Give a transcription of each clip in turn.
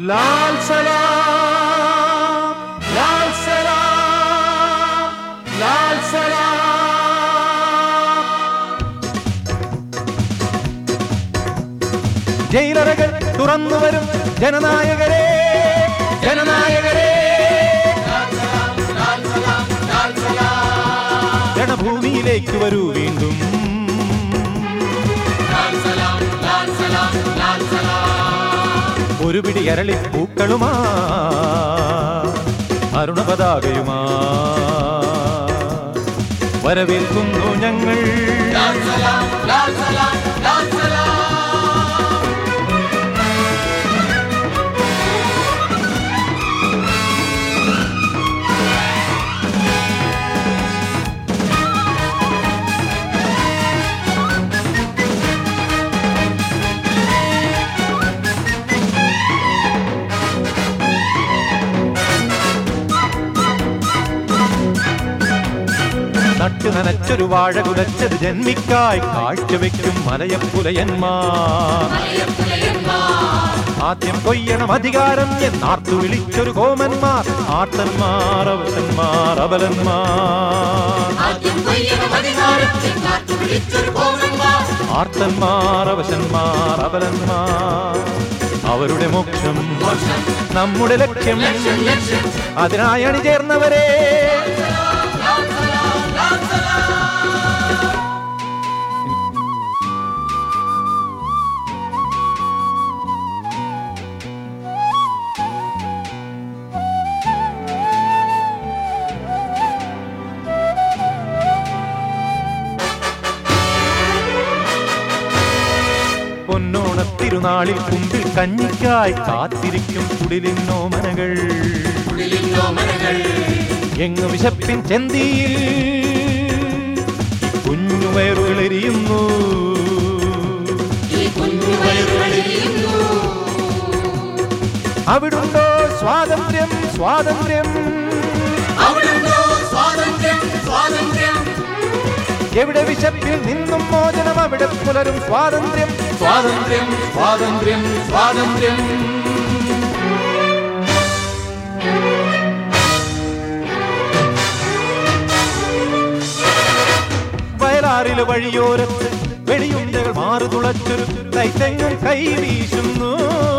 ലാൽ സലാം ലാൽ സലാം ലാൽ സലാം ജയിലറകൾ തുറന്നു വരും ജനനായകരെ ജനനായകരെ ജനഭൂമിയിലേക്ക് വരൂ വീണ്ടും ഒരു പിടി അരളി പൂക്കളുമാ അരുണപതാകയുമാ വരവേൽക്കുന്നു ഞങ്ങൾ നട്ടു നനച്ചൊരു വാഴ കുലച്ചത് ജന്മിക്കായി കാഴ്ചവെക്കും മലയപ്പുലയന്മാർ ആദ്യം കൊയ്യണം അധികാരം എന്നാർത്തു വിളിച്ചൊരു കോമന്മാർ ആർത്തന്മാർ അവശന്മാർ അബലന്മാർ ആർത്തന്മാർ അവശന്മാർ അബലന്മാർ അവരുടെ മോക്ഷം നമ്മുടെ ലക്ഷ്യം അതിനായി അണിചേർന്നവരെ പൊന്നോണത്തിരുനാളിൽ കുമ്പിൽ കഞ്ഞിക്കായി കാത്തിരിക്കും കുടിലിന്നോ മനകൾ എങ്ങു വിശപ്പിൻ ചെന്തിയിൽ കുഞ്ഞുവയറുകളെരിയുന്നു അവിടുണ്ടോ സ്വാതന്ത്ര്യം സ്വാതന്ത്ര്യം എവിടെ വിശപ്പിൽ നിന്നും മോചനം അവിടെ പുലരും സ്വാതന്ത്ര്യം സ്വാതന്ത്ര്യം സ്വാതന്ത്ര്യം സ്വാതന്ത്ര്യം വയലാറിലെ വഴിയോരത്ത് വെടിയുണ്ടകൾ മാറു തുളച്ചൊരു തൈത്തങ്ങൾ കൈ വീശുന്നു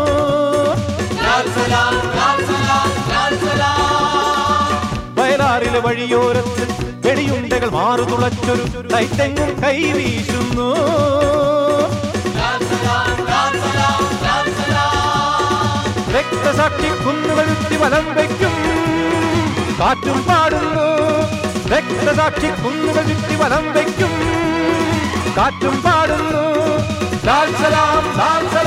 വയലാറിലെ വഴിയോരത്ത് വെടിയുണ്ടകൾ മാറു തുളച്ചൊരു തൈത്തങ്ങൾ കൈ വീശുന്നു രക്തസാക്ഷി കുന്നുകൾ ചുറ്റി വലം വയ്ക്കും കാറ്റും പാടുന്നു രക്തസാക്ഷി കുന്നുകൾ ചുറ്റി വലം വയ്ക്കും കാറ്റും പാടുന്നു ലാൽ സലാം ലാൽ സലാം